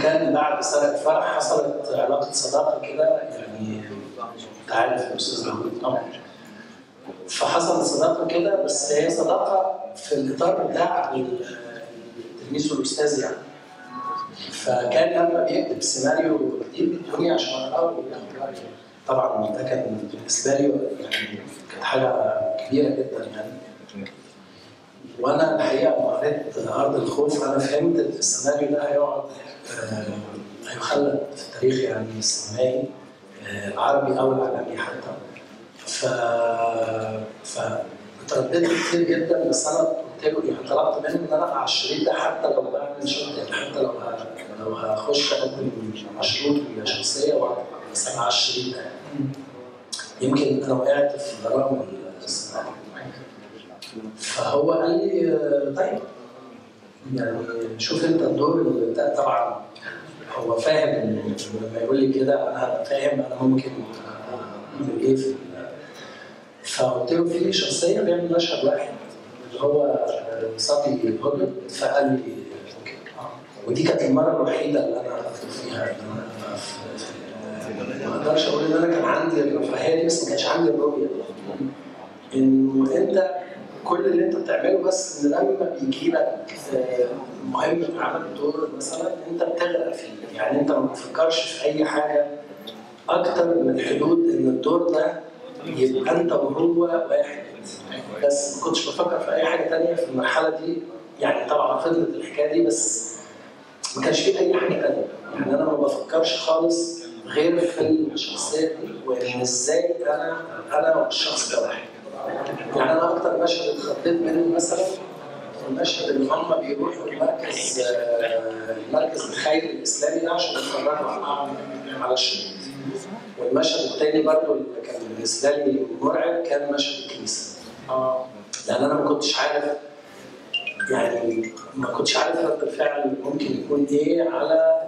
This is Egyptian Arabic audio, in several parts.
فكان بعد سنه الفرح حصلت علاقه صداقه كده يعني انت عارف الاستاذ داوود طبعا فحصلت صداقه كده بس هي صداقه في الاطار بتاع التلميذ والاستاذ يعني فكان لما بيكتب سيناريو جديد بيدوني عشان اقراه وياخد رايي طبعا ده كان بالنسبه لي يعني كانت حاجه كبيره جدا يعني وانا الحقيقه لما قريت ارض الخوف انا فهمت ان السيناريو ده هيقعد آه، هيخلد في التاريخ يعني السينمائي آه، العربي او العالمي حتى ف ف اترددت كتير جدا بس انا قلت له يعني طلبت منه ان انا على الشريط ده حتى لو بعمل شغل يعني حتى لو ه... لو هخش اقدم مشروط شخصيه واقعد بس انا على الشريط ده يمكن انا وقعت في غرام السينما فهو قال لي آه، طيب يعني شوف انت الدور اللي ده طبعا هو فاهم إن لما يقول لي كده انا هبقى فاهم انا ممكن اعمل ايه في ال- فقلت له في شخصيه بيعمل مشهد واحد اللي هو آه، صبي هدى فقال لي اوكي ودي كانت المره الوحيده اللي انا أفكر فيها ان انا في- في- ما اقدرش اقول ان انا كان عندي الرفاهيه دي بس ما كانش عندي الرؤيه دي انه انت كل اللي انت بتعمله بس ان لما بيجي لك آه، مهم عمل دور مثلا انت بتغرق فيه يعني انت ما بتفكرش في اي حاجه اكتر من حدود ان الدور ده يبقى انت وهو واحد بس ما كنتش بفكر في اي حاجه تانية في المرحله دي يعني طبعا فضلت الحكايه دي بس ما كانش في اي حاجه تانية يعني انا ما بفكرش خالص غير في الشخصيه دي وان ازاي انا انا والشخص ده واحد يعني انا اكتر مشهد اتخضيت منه مثلا المشهد اللي هم بيروحوا المركز آه، المركز الخيري الاسلامي ده عشان يتفرجوا على على الشريط والمشهد الثاني برضه اللي كان بالنسبه لي مرعب كان مشهد الكنيسه لان انا ما كنتش عارف يعني ما كنتش عارف رد الفعل ممكن يكون ايه على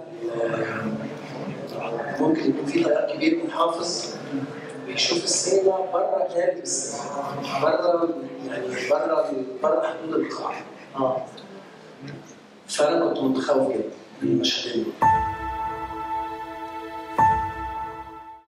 آه، ممكن يكون في تيار كبير من حافظ بيشوف السينما بره كارثه السينما بره يعني بره بره حدود القاعه اه فانا كنت متخوف جدا من المشهدين دول